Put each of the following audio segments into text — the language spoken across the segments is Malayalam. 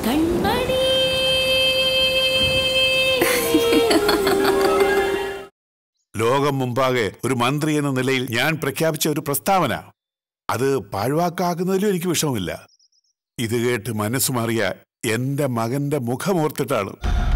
കൺമണി ലോകം മുമ്പാകെ ഒരു മന്ത്രി എന്ന നിലയിൽ ഞാൻ പ്രഖ്യാപിച്ച ഒരു പ്രസ്താവന അത് പാഴ്വാക്കാക്കുന്നതിലും എനിക്ക് വിഷമമില്ല ഇത് കേട്ട് മനസ്സ് മാറിയ എന്റെ മകന്റെ മുഖമോർത്തിട്ടാണ്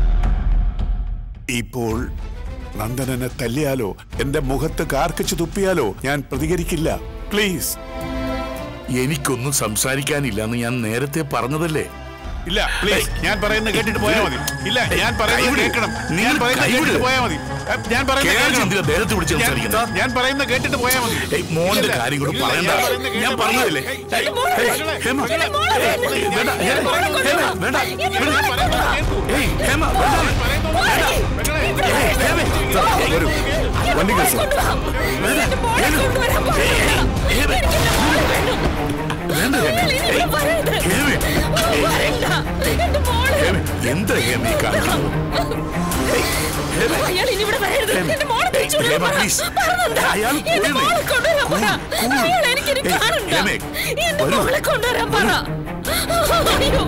ഇപ്പോൾ നന്ദനനെ തല്ലിയാലോ എന്റെ മുഖത്ത് കാർക്കിച്ചു തുപ്പിയാലോ ഞാൻ പ്രതികരിക്കില്ല പ്ലീസ് എനിക്കൊന്നും സംസാരിക്കാനില്ലെന്ന് ഞാൻ നേരത്തെ പറഞ്ഞതല്ലേ ഇല്ല പ്ലീസ് ഞാൻ പറയുന്നത് കേട്ടിട്ട് പോയാൽ മതി ഇല്ല ഞാൻ പറയുന്നത് കൈവിട്. കേൾക്കണം ഞാൻ നിങ്ങൾ പറയുന്നത് കൈവിട്. കേട്ടിട്ട് പോയാൽ മതി ഏ, ഞാൻ പറയുന്നത് കേൾച്ച് കേൾക്കണം. എന്തിനാ ദേഹത്ത് പിടിച്ച് ഞാൻ- സംസാരിക്കുന്നത്? ഞാൻ പറയുന്നത് കേട്ടിട്ട് പോയാൽ മതി ഏയ്, മോന്റെ ഇല്ല, കാര്യം കൂടെ ഇല്ല, പറയണ്ട. ഞാൻ പറയുന്നത് ഞാൻ കേട്ടിട്ട് പറഞ്ഞതല്ലേ? ഏയ്, ഏയ്, ഏയ്, ഏയ്, മകളെ, ഹേമ, മകളെ, ഏയ്, ഞാൻ ഏയ്, പറയുന്നത് വേണ്ട, ഞാൻ ഹേമ, പറയുന്നത് ഹേമ, കേൾക്കൂ. വേണ്ട, ഞാൻ വേണ്ട. പറയുന്നത് കേൾക്കൂ. ഏയ്, ഹേമ, വേണ്ട. ഞാൻ പറയുന്നത് മകളെ, ഏയ്, ഹേമ, വരൂ. വണ്ടി കേസ്. വേണ്ട, ഹേമ. ഏയ്, ഹേമ. വേണ്ട, ഹേമ. ഏയ്, ഹേമ. ഹേമ, എന്താ ഹേമ ഈ കാണുന്നത് ഏയ്, ഹേമ. അയാൾ ഇനി ഇവിടെ വരരുത് ഹേമ. എന്റെ മോളെ ഏയ്, തിരിച്ചു ഹേമ, കൊണ്ടുവരാൻ please. പറ. പറഞ്ഞെന്താ? അയാൾ എന്റെ പോയെന്നേ. മോളെ കൊണ്ടുവരാൻ പറ. Cool, cool. അയാൾ എനിക്കിനി ഏയ്, കാണണ്ട. ഹേമ, എന്റെ വരൂ. മോളെ കൊണ്ടുവരാൻ പറ അയ്യോ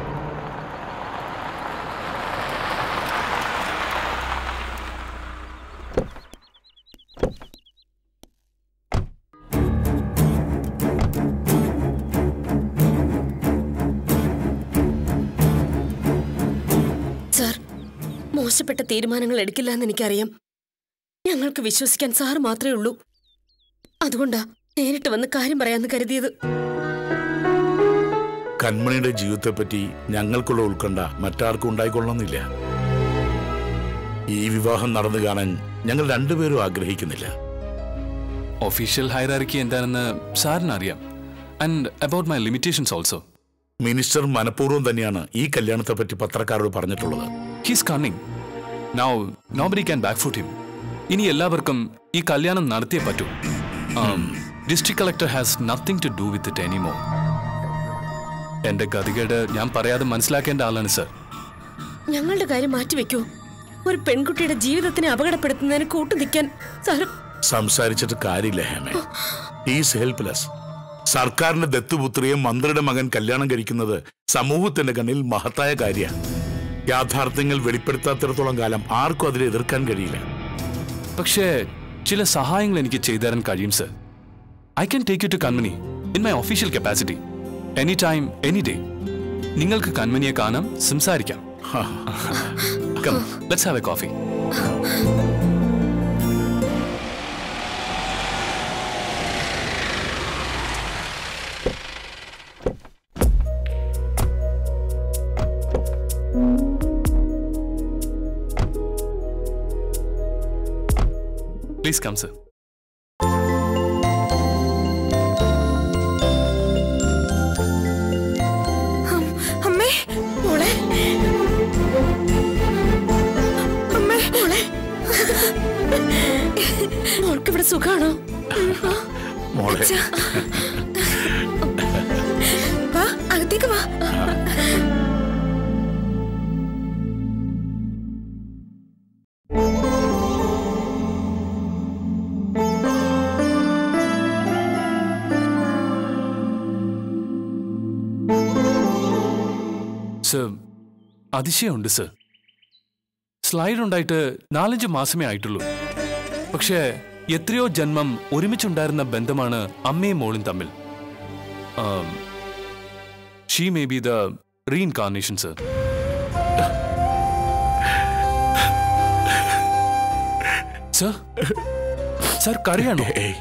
സാർ മോശപ്പെട്ട തീരുമാനങ്ങൾ എടുക്കില്ല എന്ന് എനിക്കറിയാം ഞങ്ങൾക്ക് വിശ്വസിക്കാൻ സാർ മാത്രമേ ഉള്ളൂ അതുകൊണ്ടാ നേരിട്ട് വന്ന് കാര്യം പറയാന്ന് കരുതിയത് കൺമണിയുടെ ജീവിതത്തെപ്പറ്റി ഞങ്ങൾക്കുള്ള ഉത്കണ്ഠ മറ്റാർക്കും ഉണ്ടായിക്കൊള്ളണമെന്നില്ല ഈ വിവാഹം നടന്നു കാണാൻ ഞങ്ങൾ രണ്ടുപേരും ആഗ്രഹിക്കുന്നില്ല ഒഫീഷ്യൽ ഹൈറാർക്കി എന്താണെന്ന് സാറിന് അറിയാം and about my limitations also minister മനഃപൂർവ്വം തന്നെയാണ് ഈ കല്യാണത്തെപ്പറ്റി പത്രക്കാരോട് പറഞ്ഞിട്ടുള്ളത് he's cunning now nobody can back foot him ഇനി എല്ലാവർക്കും ഈ കല്യാണം നടത്തിയേ പറ്റൂ district collector has nothing to do with it എനിമോ എന്റെ ഗതികേട് ഞാൻ പറയാതെ മനസ്സിലാക്കേണ്ട ആളാണ് സർ ഞങ്ങളുടെ കാര്യം മാറ്റിവെക്കൂ ഒരു പെൺകുട്ടിയുടെ ജീവിതത്തിനെ അപകടപ്പെടുത്തുന്നതിന് കൂട്ടു നിൽക്കാൻ സാർ സംസാരിച്ചിട്ട് കാര്യമില്ല ഹേമ ഈസ് ഹെൽപ്ലെസ് സർക്കാരിന്റെ ദത്തുപുത്രിയെ മന്ത്രിയുടെ മകൻ കല്യാണം കഴിക്കുന്നത് സമൂഹത്തിന്റെ കണ്ണിൽ മഹത്തായ കാര്യമാണ് യാഥാർത്ഥ്യങ്ങൾ വെളിപ്പെടുത്താത്തിടത്തോളം കാലം ആർക്കും അതിനെ എതിർക്കാൻ കഴിയില്ല പക്ഷേ ചില സഹായങ്ങൾ എനിക്ക് ചെയ്തു തരാൻ കഴിയും sir I can take you to Kanmani in my official capacity any time any day നിങ്ങൾക്ക് കൺമനിയെ കാണാം സംസാരിക്കാം come let's have a coffee please come sir അമ്മേ മോളെ അമ്മേ മോളെ മോൾക്ക് ഇവിടെ സുഖാണോ മോളെ വാ അകത്തേക്ക് വാ സർ അതിശയമുണ്ട് സർ സ്ലൈഡ് ഉണ്ടായിട്ട് നാലഞ്ച് മാസമേ ആയിട്ടുള്ളൂ പക്ഷേ എത്രയോ ജന്മം ഒരുമിച്ചുണ്ടായിരുന്ന ബന്ധമാണ് അമ്മയും മോളും തമ്മിൽ she may be the reincarnation sir sir sir കരയാണോ ഏയ്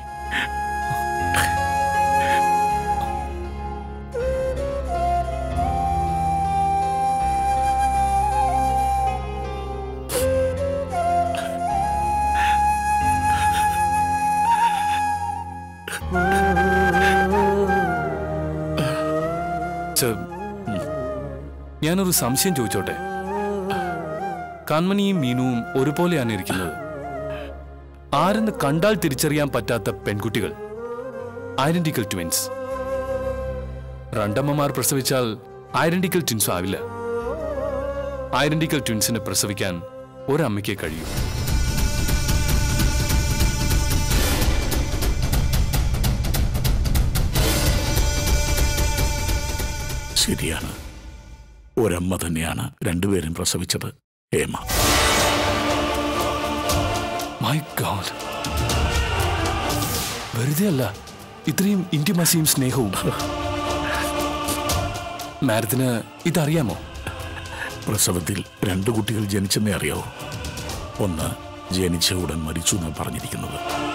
സർ ഞാനൊരു സംശയം ചോദിച്ചോട്ടെ കൺമണിയും മീനുവും ഒരുപോലെയാണ് ഇരിക്കുന്നത് ആരെന്ന് കണ്ടാൽ തിരിച്ചറിയാൻ പറ്റാത്ത പെൺകുട്ടികൾ ഐഡന്റിക്കൽ ട്വിൻസ് രണ്ടമ്മമാർ പ്രസവിച്ചാൽ ഐഡന്റിക്കൽ ട്വിൻസ് ആവില്ല ഐഡന്റിക്കൽ ട്വിൻസിനെ പ്രസവിക്കാൻ ഒരമ്മയ്ക്കേ കഴിയൂ ശരിയാണ് ഒരമ്മ തന്നെയാണ് രണ്ടുപേരും പ്രസവിച്ചത് ഹേമ മൈ ഗോഡ് വെറുതെ അല്ല ഇത്രയും ഇന്റിമസിയും സ്നേഹവും മാഡത്തിന് ഇതറിയാമോ പ്രസവത്തിൽ രണ്ടു കുട്ടികൾ ജനിച്ചെന്നേ അറിയാവൂ ഒന്ന് ജനിച്ച ഉടൻ മരിച്ചു എന്നാണ് പറഞ്ഞിരിക്കുന്നത്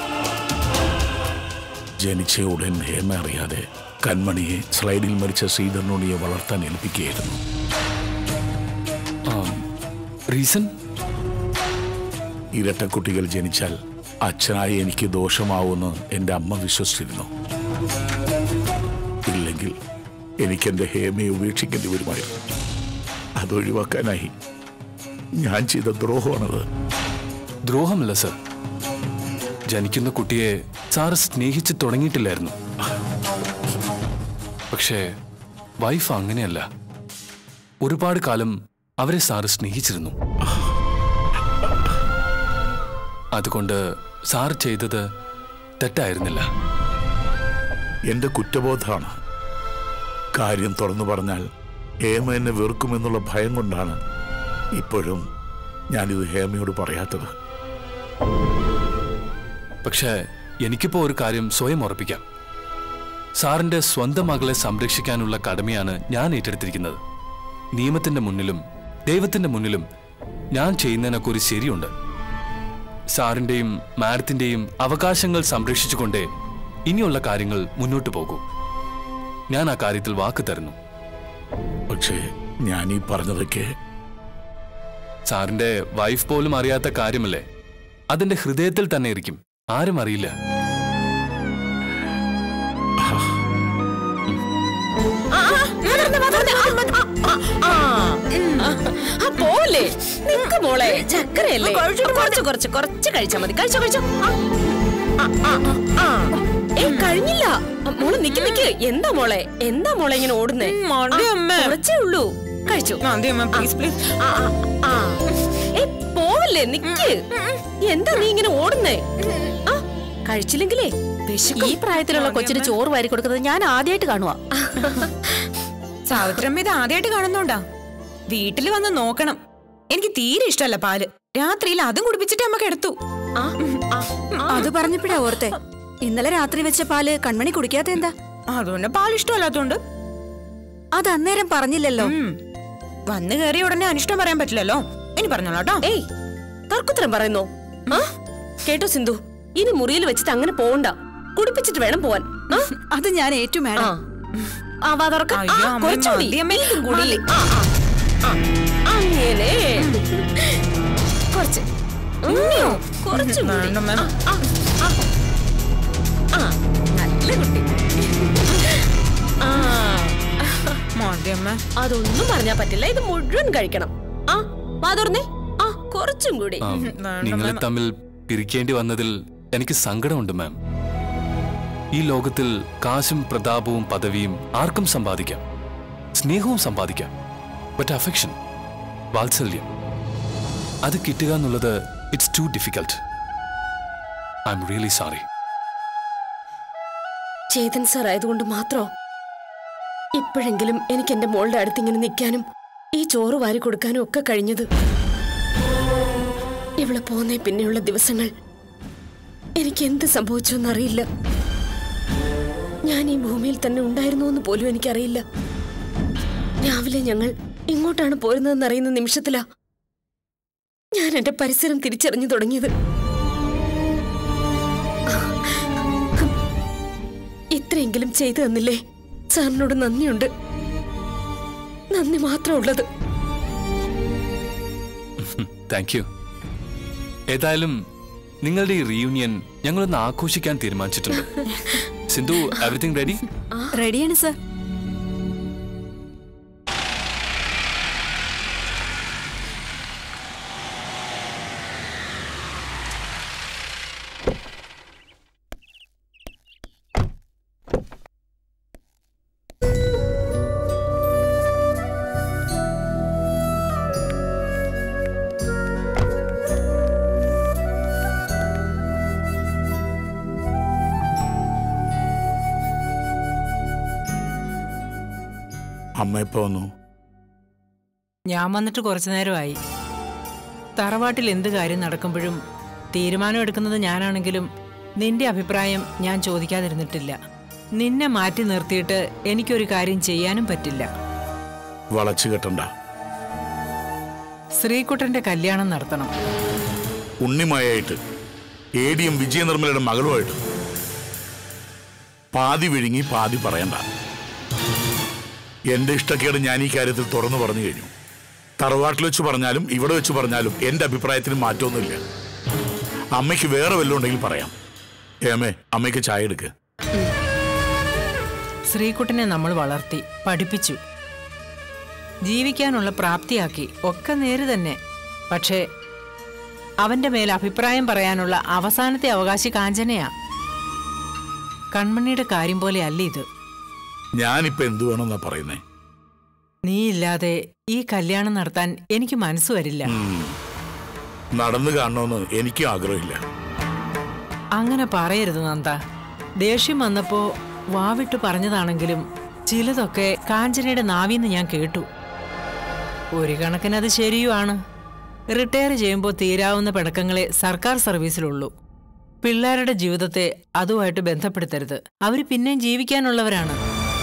ജനിച്ച ഉടൻ ഹേമ അറിയാതെ കൺമണിയെ സ്ലൈഡിൽ മരിച്ച ശ്രീധരനോണിയെ വളർത്താൻ ഏൽപ്പിക്കുകയായിരുന്നു റീസൺ ഇരട്ടക്കുട്ടികൾ ജനിച്ചാൽ അച്ഛനായി എനിക്ക് ദോഷമാവുമെന്ന് എൻ്റെ അമ്മ വിശ്വസിച്ചിരുന്നു ഇല്ലെങ്കിൽ എനിക്കെൻ്റെ ഹേമയെ ഉപേക്ഷിക്കേണ്ടി വരുമായിരുന്നു അതൊഴിവാക്കാനായി ഞാൻ ചെയ്ത ദ്രോഹമാണത് ദ്രോഹമല്ല സർ ജനിക്കുന്ന കുട്ടിയെ സാറ് സ്നേഹിച്ച് തുടങ്ങിയിട്ടില്ലായിരുന്നു പക്ഷേ വൈഫ് അങ്ങനെയല്ല ഒരുപാട് കാലം അവരെ സാറ് സ്നേഹിച്ചിരുന്നു അതുകൊണ്ട് സാർ ചെയ്തത് തെറ്റായിരുന്നില്ല എൻ്റെ കുറ്റബോധമാണ് കാര്യം തുറന്നു പറഞ്ഞാൽ ഹേമ എന്നെ വെറുക്കുമെന്നുള്ള ഭയം കൊണ്ടാണ് ഇപ്പോഴും ഞാനിത് ഹേമയോട് പറയാത്തത് പക്ഷേ എനിക്കിപ്പോ ഒരു കാര്യം സ്വയം ഉറപ്പിക്കാം സാറിന്റെ സ്വന്തം മകളെ സംരക്ഷിക്കാനുള്ള കടമയാണ് ഞാൻ ഏറ്റെടുത്തിരിക്കുന്നത് നിയമത്തിന്റെ മുന്നിലും ദൈവത്തിന്റെ മുന്നിലും ഞാൻ ചെയ്യുന്നതിനൊക്കെ ഒരു ശരിയുണ്ട് സാറിന്റെയും മാഡത്തിന്റെയും അവകാശങ്ങൾ സംരക്ഷിച്ചുകൊണ്ടേ ഇനിയുള്ള കാര്യങ്ങൾ മുന്നോട്ട് പോകൂ ഞാൻ ആ കാര്യത്തിൽ വാക്ക് തരുന്നു പക്ഷേ ഞാൻ ഈ പറഞ്ഞതൊക്കെ സാറിന്റെ വൈഫ് പോലും അറിയാത്ത കാര്യമല്ലേ അതിന്റെ ഹൃദയത്തിൽ തന്നെ ഇരിക്കും ആരും അറിയില്ല ആ, ആ, വാ തുറന്നേ, വാ തുറന്നേ. ആ, ആ, ആ, ആ. ആ, പോലെ നിക്ക് മോളെ ചക്കരയല്ലേ കുറച്ച് കുറച്ച് കുറച്ച് കഴിച്ചാ മതി കഴിച്ചോ കഴിച്ചോ ആ, ആ, ആ, ആ. ഏയ് കഴിഞ്ഞില്ല ആ, മോള് നിക്ക് നിക്ക് എന്താ മോളെ എന്താ മോളെ ഇങ്ങനെ ഓടുന്നേ ഉം, മതി ആ, അമ്മേ. കുറച്ചേ ഉള്ളൂ കഴിച്ചു മതി അമ്മ പ്ലീസ് പ്ലീസ് ആ, ആ, ആ. ഏയ് പോവല്ലേ നിക്ക് എന്താ നീ ഇങ്ങനെ ഓടുന്നേ ആ കഴിച്ചില്ലെങ്കിലേ വിശക്കും. ഈ പ്രായത്തിലുള്ള കൊച്ചിന് ചോറ് വാരി കൊടുക്കുന്നത് ഞാൻ ആദ്യമായിട്ട് കാണുക സാവിത്രമ്മ ഇത് ആദ്യമായിട്ട് കാണുന്നോണ്ടാ വീട്ടിൽ വന്ന് നോക്കണം എനിക്ക് തീരെ ഇഷ്ടമല്ല പാല് രാത്രിയിൽ അതും കുടിപ്പിച്ചിട്ട് അമ്മ കിടത്തു ആ, ആ, ആ. അത് പറഞ്ഞപ്പോഴാ ഓർത്തെ ഇന്നലെ രാത്രി വെച്ച പാല് കൺമണി കുടിക്കാത്ത എന്താ അതുകൊണ്ട് പാൽ ഇഷ്ടമല്ലാത്തോണ്ട് അത് അന്നേരം പറഞ്ഞില്ലല്ലോ ഉം. വന്ന് കയറിയ ഉടനെ അനിഷ്ടം പറയാൻ പറ്റില്ലല്ലോ ഇനി പറഞ്ഞോളാട്ടോ ഏയ് തർക്കുത്തരം പറയുന്നോ ആ കേട്ടോ സിന്ധു ഇനി മുറിയിൽ വെച്ചിട്ട് അങ്ങനെ പോവണ്ട കുടിപ്പിച്ചിട്ട് വേണം പോവാൻ ആ? അത് ഞാൻ ഏറ്റു ആ മാഡം ആ, വാ തുറക്ക്. ആ, അയ്യോ, അമ്മേ, കുറച്ചുകൂടി. മതി അമ്മേ. ഇതും കൂടി. ആ, ആ, ആ. അങ്ങനെ കുറച്ച് ഉം, കുറച്ചും കൂടി. വേണ്ട, അമ്മേ. ആ, ആ, ആ. ആ, നല്ല കുട്ടി ആ മതി അമ്മ അതൊന്നും പറഞ്ഞാ പറ്റില്ല ഇത് മുഴുവൻ കഴിക്കണം ആ വാ തുറന്നേ ആ കുറച്ചും കൂടി ആ, വേണ്ട, നിങ്ങളെ മാം. തമ്മിൽ പിരിക്കേണ്ടി വന്നതിൽ എനിക്ക് സങ്കടമുണ്ട് മാം ഈ ലോകത്തിൽ കാശും പ്രതാപവും പദവിയും ആർക്കും സമ്പാദിക്കാം സ്നേഹവും സമ്പാദിക്കാം ബട്ട് അഫെക്ഷൻ വാത്സല്യം അത് കിട്ടുക എന്നുള്ളത് it's too difficult I am really sorry Chetan sir ആയതുകൊണ്ട് മാത്രോ ഇപ്പോഴെങ്കിലും എനിക്ക് എന്റെ മോളുടെ അടുത്ത് ഇങ്ങനെ നിൽക്കാനും ഈ ചോറ് വാരി കൊടുക്കാനും ഒക്കെ കഴിഞ്ഞത് ഇവളെ പോന്നേ പിന്നെയുള്ള ദിവസങ്ങൾ എനിക്ക് എന്ത് സംഭവിച്ചു എന്നറിയില്ല ഞാൻ ഈ ഭൂമിയിൽ തന്നെ ഉണ്ടായിരുന്നു എന്ന് പോലും എനിക്കറിയില്ല രാവിലെ ഞങ്ങൾ ഇങ്ങോട്ടാണ് പോരുന്നതെന്ന് അറിയുന്ന നിമിഷത്തിലാ ഞാൻ എന്റെ പരിസരം തിരിച്ചറിഞ്ഞു തുടങ്ങിയത് ഇത്രയെങ്കിലും ചെയ്തു തന്നില്ലേ സാറിനോട് നന്ദിയുണ്ട് നന്ദി മാത്രമുള്ളത് താങ്ക് യു ഏതായാലും നിങ്ങളുടെ ഈ റീയൂണിയൻ ഞങ്ങളൊന്ന് ആഘോഷിക്കാൻ തീരുമാനിച്ചിട്ടുണ്ട് സിന്ധു എവറിഥിങ് റെഡി റെഡിയാണ് സർ അമ്മ എപ്പോ വന്നു ഞാൻ വന്നിട്ട് കുറച്ചു നേരമായി തറവാട്ടിൽ എന്ത് കാര്യം നടക്കുമ്പോഴും തീരുമാനം എടുക്കുന്നത് ഞാനാണെങ്കിലും നിന്റെ അഭിപ്രായം ഞാൻ ചോദിക്കാതിരുന്നിട്ടില്ല നിന്നെ മാറ്റി നിർത്തിയിട്ട് എനിക്കൊരു കാര്യം ചെയ്യാനും പറ്റില്ല വളച്ചു കെട്ടണ്ട ശ്രീകുട്ടന്റെ കല്യാണം നടത്തണം ഉണ്ണിമായായിട്ട് എ ഡി എം വിജയനിർമ്മലയുടെ മകളുമായിട്ട് പാതി വിഴുങ്ങി പാതി പറയണ്ട എന്റെ ഇഷ്ടക്കേട് ഞാൻ ഈ കാര്യത്തിൽ തുറന്നു പറഞ്ഞു കഴിഞ്ഞു തറവാട്ടിൽ വെച്ച് പറഞ്ഞാലും ഇവിടെ വെച്ച് പറഞ്ഞാലും എന്റെ അഭിപ്രായത്തിന് മാറ്റമൊന്നുമില്ല അമ്മയ്ക്ക് വേറെ വല്ലതും ഉണ്ടെങ്കിൽ പറയാം ഏമേ അമ്മയ്ക്ക് ചായ എടുക്ക് ശ്രീകുട്ടനെ നമ്മൾ വളർത്തി പഠിപ്പിച്ചു ജീവിക്കാനുള്ള പ്രാപ്തിയാക്കി ഒക്കെ നേര് തന്നെ പക്ഷേ അവന്റെ മേൽ അഭിപ്രായം പറയാനുള്ള അവസാനത്തെ അവകാശി കാഞ്ചനയാ കൺമണിയുടെ കാര്യം പോലെ അല്ല ഇത് ഞാനിപ്പോ എന്തു വേണമെന്നാ പറയുന്നേ നീ ഇല്ലാതെ ഈ കല്യാണം നടത്താൻ എനിക്ക് മനസ്സ് വരില്ല നടന്നു കാണണമെന്ന് എനിക്കും ആഗ്രഹമില്ല അങ്ങനെ പറയരുത് നന്ദ ദേഷ്യം വന്നപ്പോ വാവിട്ട് പറഞ്ഞതാണെങ്കിലും ചിലതൊക്കെ കാഞ്ചനയുടെ നാവിന്ന് ഞാൻ കേട്ടു ഒരു കണക്കിന് അത് ശരിയുമാണ് റിട്ടയർ ചെയ്യുമ്പോൾ തീരാവുന്ന പിണക്കങ്ങളെ സർക്കാർ സർവീസിലുള്ളൂ പിള്ളേരുടെ ജീവിതത്തെ അതുമായിട്ട് ബന്ധപ്പെടുത്തരുത് അവർ പിന്നെയും ജീവിക്കാനുള്ളവരാണ്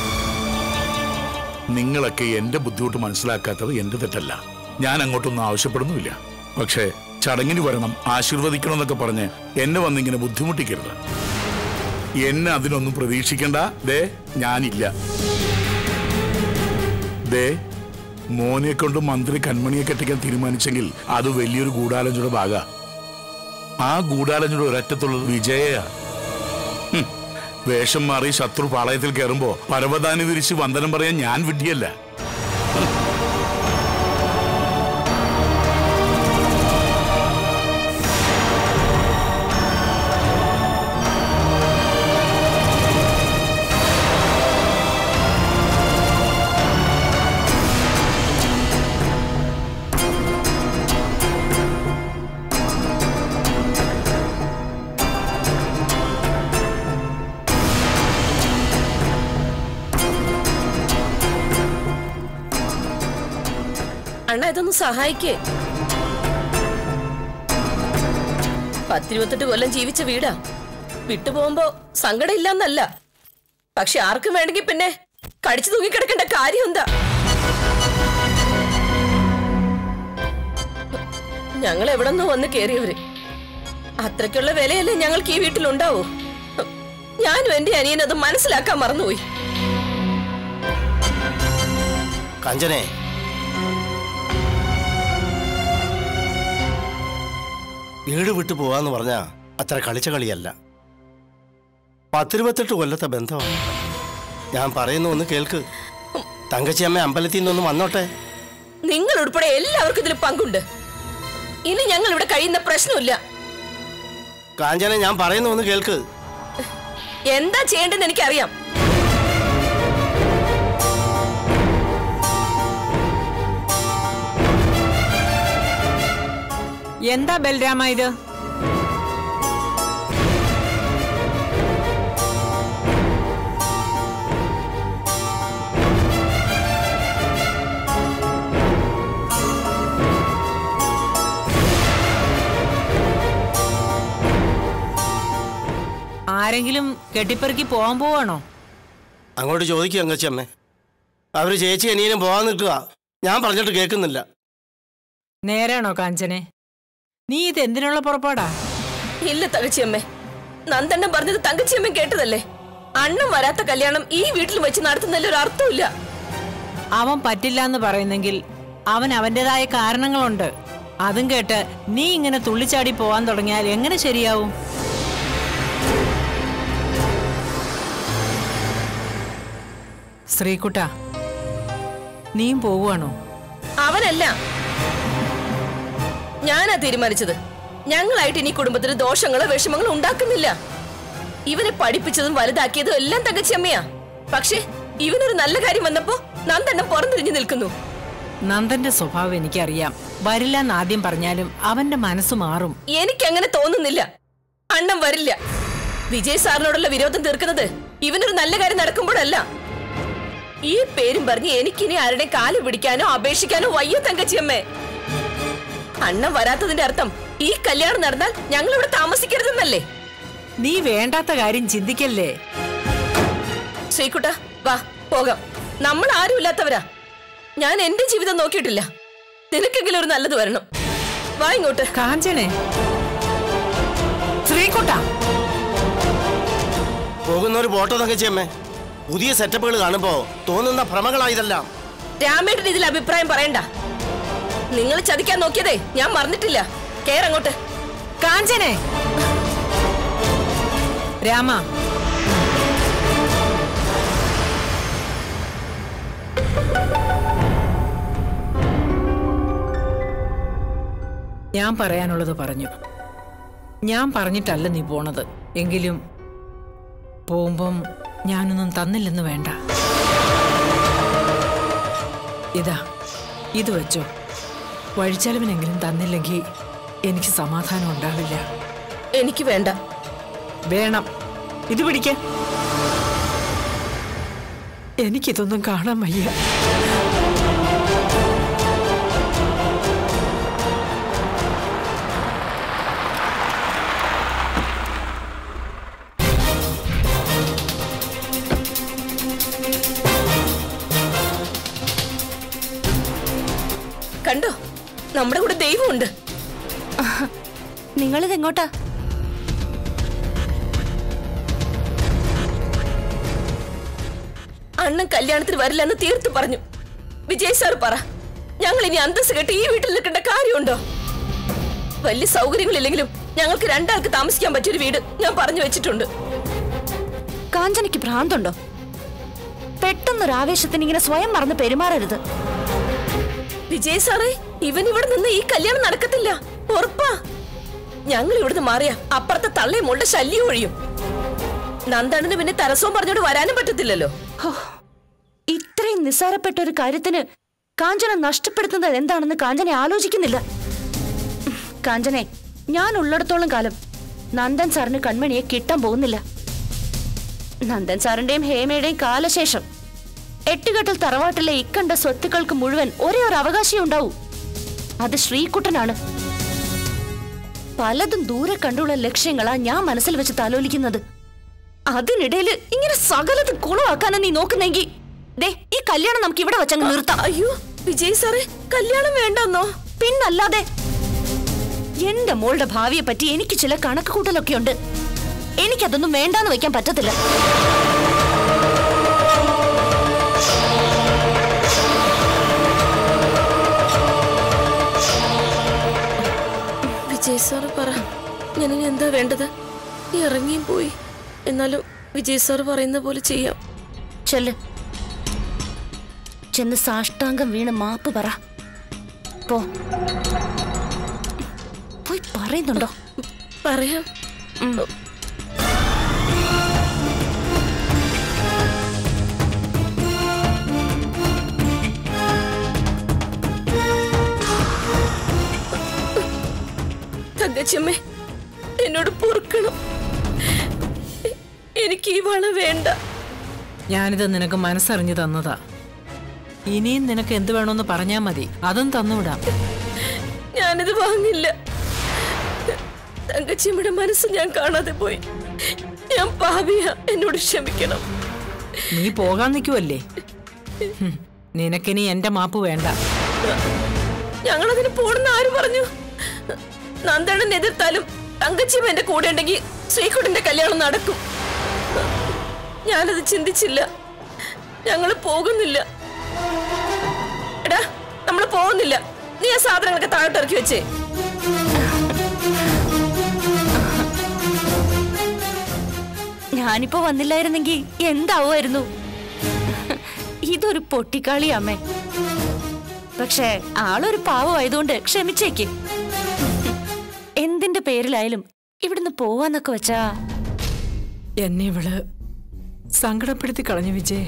നിങ്ങളൊക്കെ എന്റെ ബുദ്ധിമുട്ട് മനസ്സിലാക്കാത്തത് എന്റെ തെറ്റല്ല ഞാൻ അങ്ങോട്ടൊന്നും ആവശ്യപ്പെടുന്നുമില്ല പക്ഷേ ചടങ്ങിന് വരണം ആശീർവദിക്കണം എന്നൊക്കെ പറഞ്ഞ് എന്നെ വന്നിങ്ങനെ ബുദ്ധിമുട്ടിക്കരുത് എന്നെ അതിനൊന്നും പ്രതീക്ഷിക്കണ്ട ദേ ഞാനില്ല ദേ മോനെ കൊണ്ട് മന്ത്രി കൺമണിയെ കെട്ടിക്കാൻ തീരുമാനിച്ചെങ്കിൽ അത് വലിയൊരു ഗൂഢാലോചനയുടെ ഭാഗ ആ ഗൂഢാലോചനയുടെ ഒരറ്റത്തുള്ളത് വിജയയാ ഹും, വേഷം മാറി ശത്രു പാളയത്തിൽ കയറുമ്പോ പരവതാനി വിരിച്ച് വന്ദനം പറയാൻ ഞാൻ വിഡ്ഢിയല്ല അണ്ണ ഇതൊന്ന് സഹായിക്കേ പത്തിരുപത്തെട്ട് കൊല്ലം ജീവിച്ച വീടാ വിട്ടുപോകുമ്പോ സങ്കടം ഇല്ലെന്നല്ല പക്ഷെ ആർക്കും വേണമെങ്കിൽ പിന്നെ കടിച്ചു തൂങ്ങിക്കിടക്കേണ്ട കാര്യം എന്താ ഞങ്ങൾ എവിടെ നിന്നോ വന്ന് കേറിയവര് അത്രയ്ക്കുള്ള വിലയല്ലേ ഞങ്ങൾക്ക് ഈ വീട്ടിലുണ്ടാവൂ ഞാനും എന്റെ അനിയനത് മനസ്സിലാക്കാൻ മറന്നുപോയി കാഞ്ചനെ വീട് വിട്ടു പോവാന്ന് പറഞ്ഞാ അത്ര കളിച്ച കളിയല്ല പത്തിരുപത്തെട്ട് കൊല്ലത്തെ ബന്ധമാണ് ഞാൻ പറയുന്ന ഒന്ന് കേൾക്ക് തങ്കച്ചി അമ്മ അമ്പലത്തിൽ നിന്നൊന്ന് വന്നോട്ടെ നിങ്ങൾ ഉൾപ്പെടെ എല്ലാവർക്കും ഇതിൽ പങ്കുണ്ട് ഇനി ഞങ്ങൾ ഇവിടെ കഴിയുന്ന പ്രശ്നമില്ല കാഞ്ചന ഞാൻ പറയുന്ന ഒന്ന് കേൾക്ക് എന്താ ചെയ്യേണ്ടതെന്ന് എനിക്കറിയാം എന്താ ബലരാമ ഇത് ആരെങ്കിലും കെട്ടിപ്പെറുക്കി പോവാൻ പോവാണോ അങ്ങോട്ട് ചോദിക്കുക തങ്കച്ചി അമ്മേ അവര് ചേച്ചി അനിയനും പോവാൻ നിൽക്കുക ഞാൻ പറഞ്ഞിട്ട് കേൾക്കുന്നില്ല നേരാണോ കാഞ്ചനെ നീ ഇത് എന്തിനുള്ള പുറപ്പാടാ ഇല്ല തകച്ചിയമ്മേ നന്ദണ്ണൻ പറഞ്ഞത് തങ്കച്ചിയമ്മ കേട്ടതല്ലേ അണ്ണൻ വരാത്ത കല്യാണം ഈ വീട്ടിൽ വെച്ച് നടത്തുന്നതിൽ ഒരു അർത്ഥമില്ല അവൻ പറ്റില്ല എന്ന് പറയുന്നെങ്കിൽ അവൻ അവൻ്റെതായ കാരണങ്ങളുണ്ട് അതും കേട്ട് നീ ഇങ്ങനെ തുള്ളിച്ചാടി പോവാൻ തുടങ്ങിയാൽ എങ്ങനെ ശരിയാവും ശ്രീകുട്ട നീയും പോവുകയാണോ അവനല്ല ഞാനാ തീരുമാനിച്ചത് ഞങ്ങളായിട്ട് ഇനി കുടുംബത്തിന് ദോഷങ്ങളോ വിഷമങ്ങളോ ഉണ്ടാക്കുന്നില്ല ഇവനെ പഠിപ്പിച്ചതും വലുതാക്കിയതും എല്ലാം തകച്ചമ്മയാ പക്ഷേ ഇവനൊരു നല്ല കാര്യം വന്നപ്പോ നന്ദണ്ണം പുറംതിരിഞ്ഞു നിൽക്കുന്നു നന്ദന്റെ സ്വഭാവം എനിക്കറിയാം വരില്ല എന്ന് ആദ്യം പറഞ്ഞാലും അവന്റെ മനസ്സ് മാറും എനിക്കങ്ങനെ തോന്നുന്നില്ല അണ്ണം വരില്ല വിജയ് സാറിനോടുള്ള വിരോധം തീർക്കുന്നത് ഇവനൊരു നല്ല കാര്യം നടക്കുമ്പോഴല്ല ഈ പേരും പറഞ്ഞ് എനിക്കിനി ആരുടെ കാല് പിടിക്കാനോ അപേക്ഷിക്കാനോ വയ്യ തങ്കച്ചിയമ്മേ അണ്ണൻ വരാത്തതിന്റെ അർത്ഥം ഈ കല്യാണം നടന്നാൽ ഞങ്ങൾ ഇവിടെ താമസിക്കരുതെന്നല്ലേ നീ വേണ്ടാത്ത കാര്യം ചിന്തിക്കല്ലേ ശ്രീകുട്ട വാ പോകാം നമ്മൾ ആരുമില്ലാത്തവരാ ഞാൻ എന്റെ ജീവിതം നോക്കിയിട്ടില്ല നിനക്കെങ്കിലും ഒരു നല്ലത് വരണം വാ ഇങ്ങോട്ട് കാഞ്ചനെ ശ്രീകുട്ട പോകുന്നവർ പോട്ടോ തങ്കച്ചിയമ്മേ പുതിയ സെറ്റപ്പുകൾ കാണുമ്പോ തോന്നുന്ന ഭ്രമകളായതെല്ലാം രാമേട്ടൻ ഇതിൽ അഭിപ്രായം പറയണ്ട നിങ്ങൾ ചതിക്കാൻ നോക്കിയതേ ഞാൻ മറന്നിട്ടില്ല കേറങ്ങോട്ട് കാഞ്ചനെ രാമ ഞാൻ പറയാനുള്ളത് പറഞ്ഞു ഞാൻ പറഞ്ഞിട്ടല്ല നീ പോണത് എങ്കിലും പോകുമ്പം ഞാനൊന്നും തന്നില്ലെന്ന് വേണ്ട ഇതാ ഇത് വെച്ചോ വഴിച്ചെലവിനെങ്കിലും തന്നില്ലെങ്കിൽ എനിക്ക് സമാധാനം ഉണ്ടാവില്ല എനിക്ക് വേണ്ട വേണം ഇത് പിടിക്കാൻ എനിക്കിതൊന്നും കാണാൻ വയ്യ കണ്ടോ നമ്മുടെ കൂടെ ദൈവമുണ്ട് നിങ്ങളിത് എങ്ങോട്ടാ അണ്ണൻ കല്യാണത്തിന് വരില്ലെന്ന് തീർത്തു പറഞ്ഞു വിജയ് സാർ പറ ഞങ്ങൾ ഇനി അന്തസ് കെട്ട് ഈ വീട്ടിൽ നിൽക്കേണ്ട കാര്യമുണ്ടോ വലിയ സൗകര്യങ്ങളില്ലെങ്കിലും ഞങ്ങൾക്ക് രണ്ടാൾക്ക് താമസിക്കാൻ പറ്റിയൊരു വീട് ഞാൻ പറഞ്ഞു വെച്ചിട്ടുണ്ട് കാഞ്ചനയ്ക്ക് ഭ്രാന്തുണ്ടോ പെട്ടെന്നൊരു ആവേശത്തിന് ഇങ്ങനെ സ്വയം മറന്ന് പെരുമാറരുത് വിജയ് സാറേ ഇവൻ ഇവിടെ നിന്ന് ഈ കല്യാണം നടക്കത്തില്ല ഉറപ്പാ ഞങ്ങൾ ഇവിടുന്ന് മാറിയ അപ്പുറത്തെ തള്ളയും മുള്ള ശല്യം ഒഴിയും നന്ദണ്ണന് പിന്നെ തരസവും പറഞ്ഞോട് വരാനും പറ്റത്തില്ലല്ലോ ഹോ, ഇത്രയും നിസ്സാരപ്പെട്ട ഒരു കാര്യത്തിന് കാഞ്ചന നഷ്ടപ്പെടുത്തുന്നത് എന്താണെന്ന് കാഞ്ചന ആലോചിക്കുന്നില്ല ഉം, കാഞ്ചനെ ഞാൻ ഉള്ളിടത്തോളം കാലം നന്ദൻ സാറിന് കൺമണിയെ കിട്ടാൻ പോകുന്നില്ല നന്ദൻ സാറിന്റെയും ഹേമയുടെയും കാലശേഷം എട്ടുകെട്ടിൽ തറവാട്ടിലെ ഇക്കണ്ട സ്വത്തുക്കൾക്ക് മുഴുവൻ ഒരേ ഒരു അവകാശം ഉണ്ടാവൂ അത് ശ്രീകുട്ടനാണ് പലതും ദൂരെ കണ്ടുള്ള ലക്ഷ്യങ്ങളാ ഞാൻ മനസ്സിൽ വെച്ച് താലോലിക്കുന്നത് അതിനിടയിൽ ഇങ്ങനെ സകലത് കുളമാക്കാനാ നീ നോക്കുന്നെങ്കിൽ ദേ ഈ കല്യാണം നമുക്ക് ഇവിടെ വെച്ചങ്ങ് നിർത്താം അയ്യോ വിജയ് സാറേ കല്യാണം വേണ്ടെന്നോ പിന്നല്ലാതെ എന്റെ മോളുടെ ഭാവിയെ പറ്റി എനിക്ക് ചില കണക്ക് കൂട്ടലൊക്കെ ഉണ്ട് എനിക്കതൊന്നും വേണ്ടാന്ന് വെക്കാൻ പറ്റത്തില്ല വിജയ് സാറ് പറ ഞാനിനി എന്താ വേണ്ടത് ഇറങ്ങിയും പോയി എന്നാലും വിജയ് സാറ് പറയുന്ന പോലെ ചെയ്യാം ചെല്ല് ചെന്ന് സാഷ്ടാംഗം വീണ് മാപ്പ് പറ പോ പോയി പറയുന്നുണ്ടോ പറയാം തങ്കച്ചമ്മേ എന്നോട് പൊറുക്കണം എ- എനിക്ക് ഈ വള വേണ്ട ഞാനിത് നിനക്ക് മനസ്സറിഞ്ഞു തന്നതാ ഇനിയും നിനക്ക് എന്ത് വേണമെന്ന് പറഞ്ഞാൽ മതി അതും തന്നുവിടാം ഞാനിത് വാങ്ങില്ല തങ്കച്ചിമ്മയുടെ മനസ്സ് ഞാൻ കാണാതെ പോയി ഞാൻ പാപിയ എന്നോട് ക്ഷമിക്കണം നീ പോകാൻ നിൽക്കുവല്ലേ ഹും, നിനക്കിനി എന്റെ മാപ്പ് വേണ്ട ഞങ്ങളതിന് പോണെന്ന് ആര് പറഞ്ഞു നന്ദണ്ണൻ എതിർത്താലും തങ്കച്ചിമ്മ എന്റെ കൂടെ ഉണ്ടെങ്കിൽ ശ്രീകുട്ടന്റെ കല്യാണം നടക്കും ഞാനത് ചിന്തിച്ചില്ല ഞങ്ങള് പോകുന്നില്ല എടാ നമ്മള് പോകുന്നില്ല നീ ആ സാധനങ്ങളൊക്കെ താഴോട്ട് ഇറക്കി വെച്ചേ ഞാനിപ്പോ വന്നില്ലായിരുന്നെങ്കിൽ എന്താവുമായിരുന്നു ഇതൊരു പൊട്ടിക്കാളി അമ്മേ പക്ഷേ ആളൊരു പാവമായതുകൊണ്ട് ക്ഷമിച്ചേക്ക് എന്തിന്റെ പേരിലായാലും ഇവിടുന്ന് പോവാന്നൊക്കെ വെച്ചാ എന്നെ ഇവള് സങ്കടപ്പെടുത്തി കളഞ്ഞു വിജയ്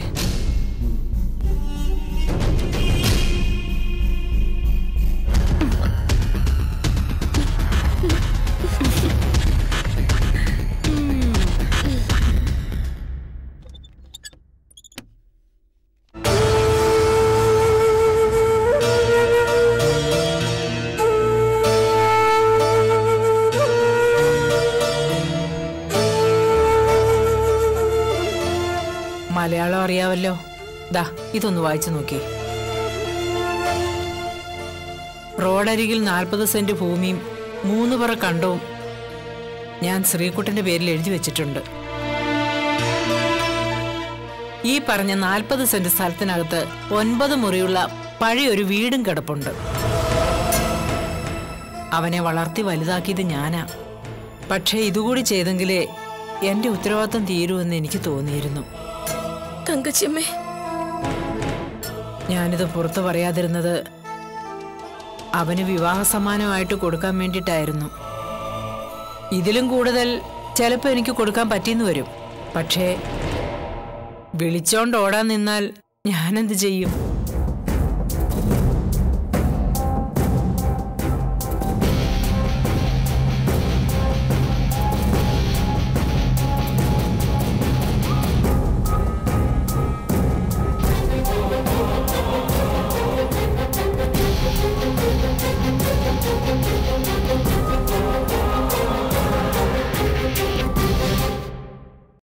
ദാ ഇതൊന്ന് വായിച്ചു നോക്കി റോഡരികിൽ നാൽപ്പത് സെന്റ് ഭൂമിയും മൂന്ന് പറ കണ്ടവും ഞാൻ ശ്രീകുട്ടന്റെ പേരിൽ എഴുതി വെച്ചിട്ടുണ്ട് ഈ പറഞ്ഞ നാൽപ്പത് സെന്റ് സ്ഥലത്തിനകത്ത് ഒൻപത് മുറിയുള്ള പഴയൊരു വീടും കിടപ്പുണ്ട് അവനെ വളർത്തി വലുതാക്കിയത് ഞാനാ പക്ഷേ ഇതുകൂടി ചെയ്തെങ്കിലേ എന്റെ ഉത്തരവാദിത്വം തീരുമെന്ന് എനിക്ക് തോന്നിയിരുന്നു തങ്കച്ചിയമ്മേ ഞാനിത് പുറത്തു പറയാതിരുന്നത് അവന് വിവാഹ സമ്മാനമായിട്ട് കൊടുക്കാൻ വേണ്ടിയിട്ടായിരുന്നു ഇതിലും കൂടുതൽ ചിലപ്പോൾ എനിക്ക് കൊടുക്കാൻ പറ്റിയെന്ന് വരും പക്ഷേ വിളിച്ചോണ്ട് ഓടാൻ നിന്നാൽ ഞാനെന്ത് ചെയ്യും